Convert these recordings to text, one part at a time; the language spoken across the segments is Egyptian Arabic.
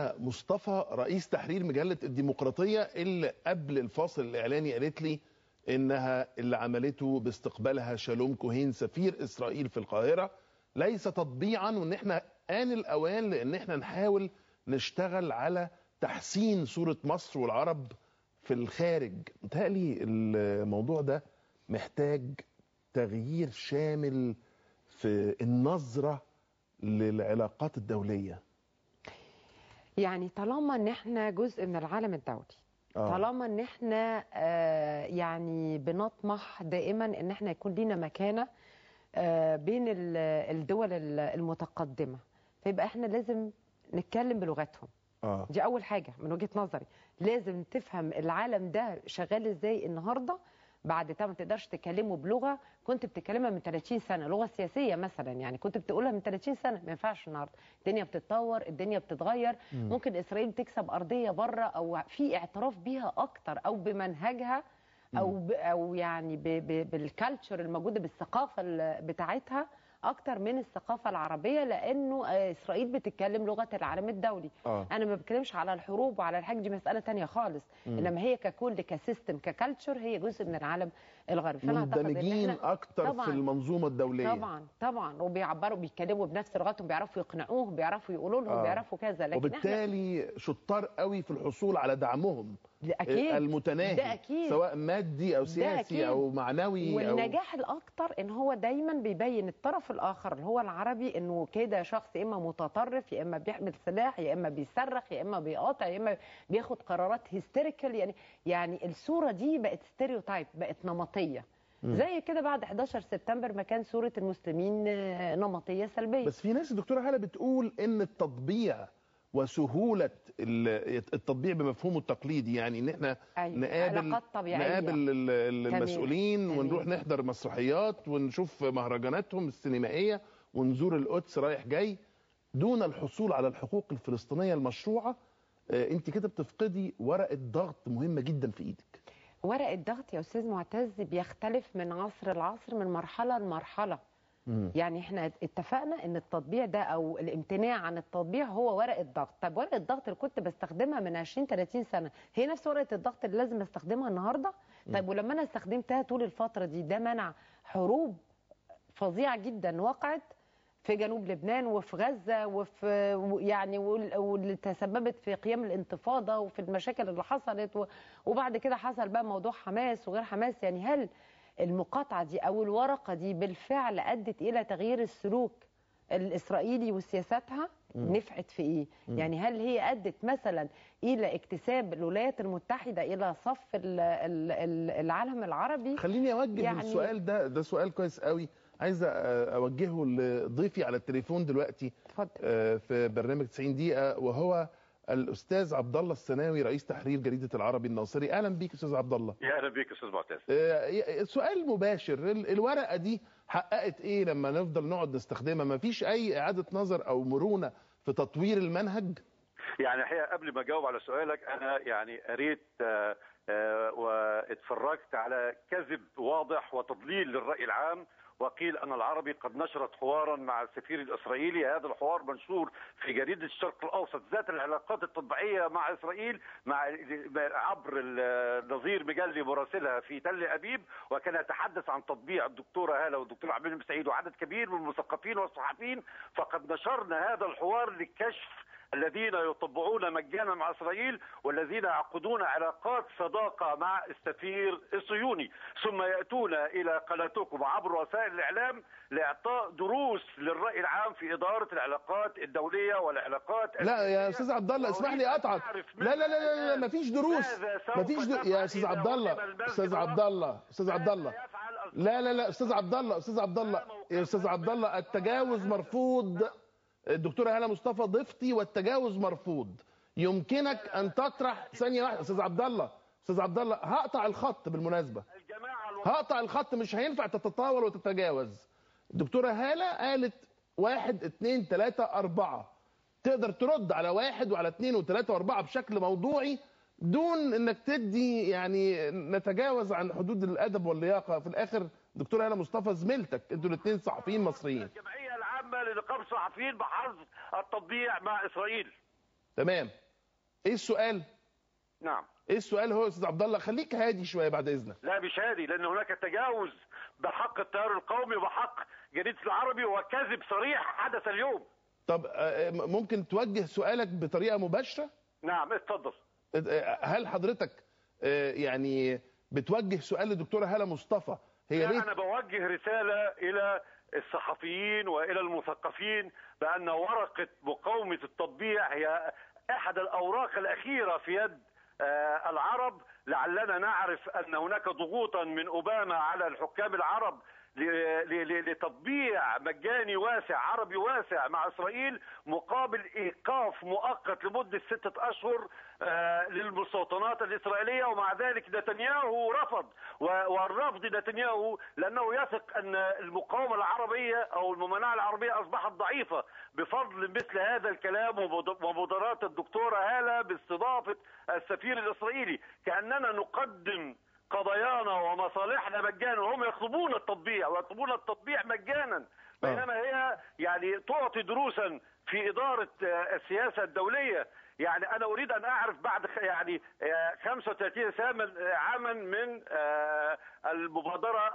مصطفى رئيس تحرير مجله الديمقراطيه اللي قبل الفاصل الاعلاني قالت لي انها اللي عملته باستقبالها شالوم كوهين سفير اسرائيل في القاهره ليس تطبيعا وان احنا ان الاوان لان احنا نحاول نشتغل على تحسين صوره مصر والعرب في الخارج متهيألي الموضوع ده محتاج تغيير شامل في النظره للعلاقات الدوليه يعني طالما ان احنا جزء من العالم الدولي آه. طالما ان احنا آه يعني بنطمح دائما ان احنا يكون لينا مكانه آه بين ال- الدول ال- المتقدمه فيبقى احنا لازم نتكلم بلغتهم اه دي اول حاجه من وجهه نظري لازم تفهم العالم ده شغال ازاي النهارده بعد ده ما تقدرش تكلمه بلغه كنت بتتكلمها من 30 سنه لغه سياسيه مثلا يعني كنت بتقولها من 30 سنه ما ينفعش النهارده الدنيا بتتطور الدنيا بتتغير ممكن اسرائيل تكسب ارضيه بره او في اعتراف بيها اكتر او بمنهجها او ب او يعني ب ب بالكالتشر الموجوده بالثقافه ال- بتاعتها اكتر من الثقافه العربيه لانه آه، اسرائيل بتتكلم لغه العالم الدولي آه. انا ما بتكلمش على الحروب وعلى الحاجه دي مساله تانية خالص انما هي ككل كسيستم ككالتشر هي جزء من العالم الغربي فانا اعتقد ان مندمجين احنا اكتر طبعاً. في المنظومه الدوليه طبعا طبعا وبيعبروا بيتكلموا بنفس لغتهم بيعرفوا يقنعوهم بيعرفوا يقولوا لهم آه. بيعرفوا كذا لكن احنا وبالتالي شطار قوي في الحصول على دعمهم ده أكيد. المتناهي ده أكيد. سواء مادي او ده سياسي أكيد. او معنوي او والنجاح الاكتر ان هو دايما بيبين الطرف الاخر اللي هو العربي انه كده شخص يا اما متطرف يا اما بيحمل سلاح يا اما بيصرخ يا اما بيقاطع يا اما بياخد قرارات هيستيريكال يعني يعني الصوره دي بقت ستيريوتايب بقت نمطيه زي كده بعد 11 سبتمبر ما كان صوره المسلمين آه، نمطيه سلبيه بس في ناس الدكتوره هاله بتقول ان التطبيع وسهوله ال- التطبيع بمفهومه التقليدي يعني ان احنا أيوة. نقابل علاقات طبيعية. نقابل ال- ال- تمام. المسؤولين تمام. ونروح نحضر مسرحيات ونشوف مهرجاناتهم السينمائيه ونزور القدس رايح جاي دون الحصول على الحقوق الفلسطينيه المشروعه آه، انت كده بتفقدي ورقه ضغط مهمه جدا في ايدك ورق الضغط يا استاذ معتز بيختلف من عصر لعصر من مرحله لمرحله يعني احنا اتفقنا ان التطبيع ده او الامتناع عن التطبيع هو ورقه الضغط طب ورقه الضغط اللي كنت بستخدمها من 20 30 سنه هي نفس ورقه الضغط اللي لازم استخدمها النهارده طيب ولما انا استخدمتها طول الفتره دي ده منع حروب فظيعه جدا وقعت في جنوب لبنان وفي غزه وفي يعني وال- واللي تسببت في قيام الانتفاضه وفي المشاكل اللي حصلت و- وبعد كده حصل بقى موضوع حماس وغير حماس يعني هل المقاطعه دي او الورقه دي بالفعل ادت الى تغيير السلوك الاسرائيلي وسياساتها نفعت في ايه؟ يعني هل هي ادت مثلا الى اكتساب الولايات المتحده الى صف ال- ال- ال- العالم العربي؟ خليني اوجه يعني- السؤال ده ده سؤال كويس قوي عايز أ- اوجهه لضيفي على التليفون دلوقتي اتفضل. آه، في برنامج 90 دقيقه وهو الاستاذ عبد الله السناوي رئيس تحرير جريده العربي الناصري اهلا بيك استاذ عبد الله يا اهلا بك استاذ معتز آه، سؤال مباشر ال- الورقه دي حققت ايه لما نفضل نقعد نستخدمها ما فيش اي اعاده نظر او مرونه في تطوير المنهج يعني الحقيقه قبل ما اجاوب على سؤالك انا يعني قريت آه، آه، واتفرجت على كذب واضح وتضليل للراي العام وقيل ان العربي قد نشرت حوارا مع السفير الاسرائيلي هذا الحوار منشور في جريده الشرق الاوسط ذات العلاقات التطبيعيه مع اسرائيل مع عبر النظير مجلي مراسلها في تل ابيب وكان يتحدث عن تطبيع الدكتوره هاله والدكتور عبد المنعم سعيد وعدد كبير من المثقفين والصحفيين فقد نشرنا هذا الحوار لكشف الذين يطبعون مجانا مع اسرائيل والذين يعقدون علاقات صداقه مع السفير الصهيوني ثم ياتون الى قناتكم عبر وسائل الاعلام لاعطاء دروس للراي العام في اداره العلاقات الدوليه والعلاقات لا يا استاذ عبد الله اسمح لي اقطعك لا لا لا لا, لا مفيش دروس ماذا سوف مفيش در... يا تفعل استاذ إذا عبد الله علم المسجد استاذ عبد الله استاذ عبد الله ماذا يفعل الص- لا لا لا استاذ عبد الله استاذ عبد الله يا استاذ عبد الله التجاوز مرفوض الدكتوره هاله مصطفى ضيفتي والتجاوز مرفوض يمكنك ان تطرح ثانيه واحده استاذ عبد الله استاذ عبد الله هقطع الخط بالمناسبه الجماعه الو... هقطع الخط مش هينفع تتطاول وتتجاوز الدكتوره هاله قالت واحد اتنين تلاته اربعه تقدر ترد على واحد وعلى اتنين وتلاته واربعه بشكل موضوعي دون انك تدي يعني نتجاوز عن حدود الادب واللياقه في الاخر دكتوره هاله مصطفى زميلتك انتوا الاثنين صحفيين مصريين الجمعيه العامه لنقابه الصحفيين بحظر التطبيع مع اسرائيل تمام ايه السؤال نعم ايه السؤال هو يا استاذ عبد الله خليك هادي شويه بعد اذنك لا مش هادي لان هناك تجاوز بحق التيار القومي وبحق جريده العربي وكذب صريح حدث اليوم طب آه، ممكن توجه سؤالك بطريقه مباشره نعم اتفضل آه، هل حضرتك آه، يعني بتوجه سؤال للدكتوره هاله مصطفى هي لا ليه انا بوجه رساله الى الصحفيين والى المثقفين بان ورقه مقاومه التطبيع هي احد الاوراق الاخيره في يد آه، العرب لعلنا نعرف ان هناك ضغوطا من اوباما على الحكام العرب ل- ل- ل- لتطبيع مجاني واسع عربي واسع مع اسرائيل مقابل ايقاف مؤقت لمده سته اشهر آه، للمستوطنات الاسرائيليه ومع ذلك نتنياهو رفض و- والرفض نتنياهو لانه يثق ان المقاومه العربيه او الممانعه العربيه اصبحت ضعيفه بفضل مثل هذا الكلام ومد- ومبادرات الدكتوره هاله باستضافه السفير الاسرائيلي كاننا نقدم قضايانا ومصالحنا مجانا وهم يطلبون التطبيع ويطلبون التطبيع مجانا بينما هي يعني تعطي دروسا في اداره آه، السياسه الدوليه يعني انا اريد ان اعرف بعد خ- يعني آه، 35 سنه آه، عاما من آه، المبادره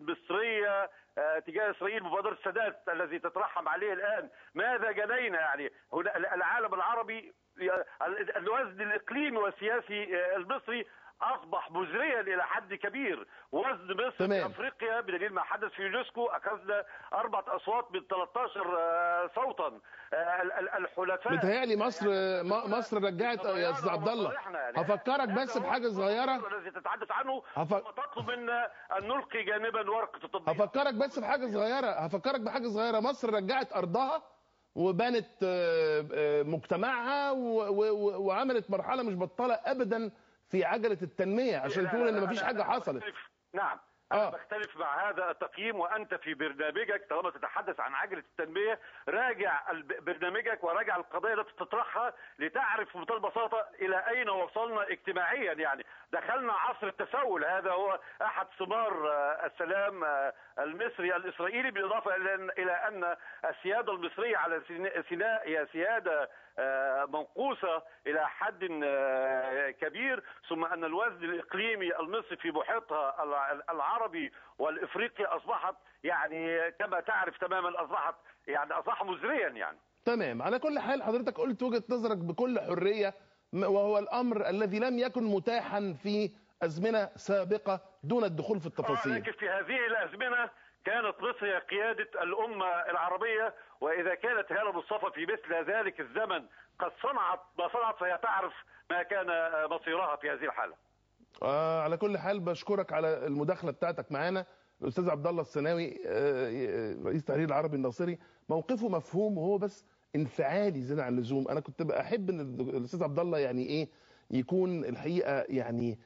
المصريه آه، تجاه اسرائيل مبادره السادات الذي تترحم عليه الان ماذا جنينا يعني هنا العالم العربي ال- الوزن الاقليمي والسياسي آه، المصري اصبح مزريا الى حد كبير وزن مصر في تمام. افريقيا بدليل ما حدث في يونسكو اخذنا اربع اصوات من 13 آه، صوتا آه، ال- ال- الحلفاء متهيألي مصر م- مصر رجعت يا استاذ عبد الله هفكرك بس بحاجه صغيره الذي تتحدث عنه هف- ثم تطلب منا ان نلقي جانبا ورقه التطبيق هفكرك بس بحاجه صغيره هفكرك بحاجه صغيره مصر رجعت ارضها وبنت آه، آه، مجتمعها و- و- وعملت مرحله مش بطاله ابدا في عجله التنميه عشان لا، تقول لا، ان لا، مفيش لا، حاجه لا، حصلت بختلف. نعم آه. أنا بختلف مع هذا التقييم وأنت في برنامجك طالما تتحدث عن عجلة التنمية راجع الب- برنامجك وراجع القضايا التي تطرحها لتعرف بمنتهى البساطة إلى أين وصلنا اجتماعيا يعني دخلنا عصر التسول هذا هو أحد ثمار آه، السلام آه، المصري الإسرائيلي بالإضافة إلى أن- إلى أن السيادة المصرية على سينا- سيناء هي سيادة آه، منقوصة إلى حد آه، كبير ثم أن الوزن الإقليمي المصري في محيطها الع- العربي والإفريقي أصبحت يعني كما تعرف تماما أصبحت يعني أصبح مزريا يعني تمام على كل حال حضرتك قلت وجهه نظرك بكل حريه م- وهو الامر الذي لم يكن متاحا في ازمنه سابقه دون الدخول في آه، التفاصيل لكن في هذه الأزمنة كانت مصر هي قيادة الأمة العربية وإذا كانت هالة مصطفى في مثل ذلك الزمن قد صنعت ما صنعت فهي تعرف ما كان آه، مصيرها في هذه الحالة آه على كل حال بشكرك على المداخله بتاعتك معانا الاستاذ عبد الله السناوي آه، رئيس تحرير العربي الناصري موقفه مفهوم وهو بس انفعالي زياده عن اللزوم انا كنت بحب ان الاستاذ عبد الله يعني ايه يكون الحقيقه يعني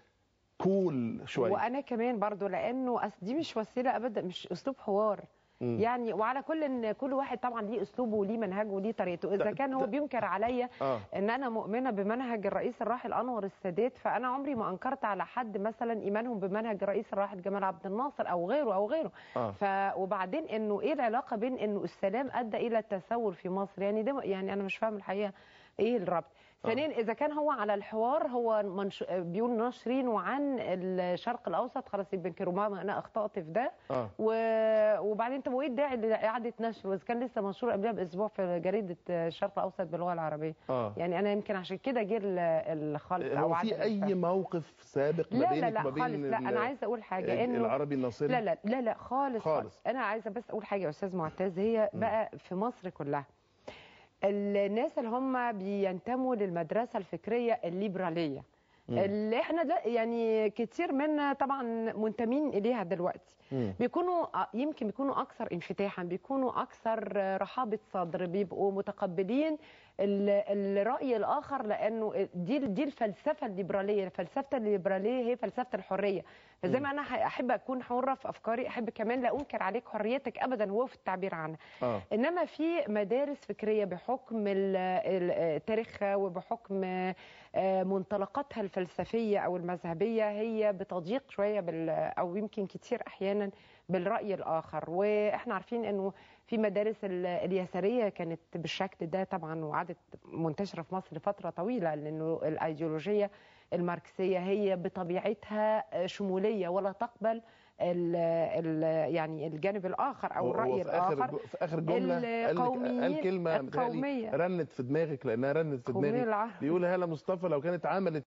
كول شويه وانا كمان برضو لانه أصل دي مش وسيله ابدا مش اسلوب حوار مم. يعني وعلى كل ان كل واحد طبعا ليه اسلوبه وليه منهجه وليه طريقته اذا ت- كان هو ت- بينكر عليا اه ان انا مؤمنه بمنهج الرئيس الراحل انور السادات فانا عمري ما انكرت على حد مثلا ايمانهم بمنهج الرئيس الراحل جمال عبد الناصر او غيره او غيره اه ف وبعدين انه ايه العلاقه بين انه السلام ادى الى التسول في مصر يعني ده يعني انا مش فاهم الحقيقه ايه الربط ثانيا اذا كان هو على الحوار هو منش... بيقول ناشرينه عن الشرق الاوسط خلاص يبقى ربما انا اخطات في ده اه و... وبعدين طب وايه الداعي لاعاده نشر واذا كان لسه منشور قبلها باسبوع في جريده الشرق الاوسط باللغه العربيه اه يعني انا يمكن عشان كده جه ال- الخلط هو او عدم في اي الفهم. موقف سابق ما لا بينك لا لا وما بين خالص لا ال- انا عايزه اقول حاجه ال- انه العربي الناصري لا لا لا لا خالص, خالص. خالص انا عايزه بس اقول حاجه يا استاذ معتز هي م. بقى في مصر كلها الناس اللي هم بينتموا للمدرسه الفكريه الليبراليه مم. اللي احنا دلوقتي يعني كتير منا طبعا منتمين اليها دلوقتي مم. بيكونوا يمكن بيكونوا اكثر انفتاحا بيكونوا اكثر رحابه صدر بيبقوا متقبلين ال- الراي الاخر لانه دي دي الفلسفه الليبراليه الفلسفه الليبراليه هي فلسفه الحريه فزي ما انا احب اكون حره في افكاري احب كمان لا انكر عليك حريتك ابدا وهو في التعبير عنها اه انما في مدارس فكريه بحكم ال- ال- تاريخها وبحكم آه، منطلقاتها الفلسفيه او المذهبيه هي بتضيق شويه بال او يمكن كتير احيانا احيانا بالراي الاخر واحنا عارفين انه في مدارس ال- اليساريه كانت بالشكل ده طبعا وقعدت منتشره في مصر لفتره طويله لانه الايديولوجيه الماركسيه هي بطبيعتها شموليه ولا تقبل ال ال يعني الجانب الاخر او هو- هو الراي في اخر الاخر جو- في اخر جمله قال, القوميين- قال كلمه متهيألي القومية. رنت في دماغك لانها رنت في قومية دماغي العرب. بيقول هاله مصطفى لو كانت عملت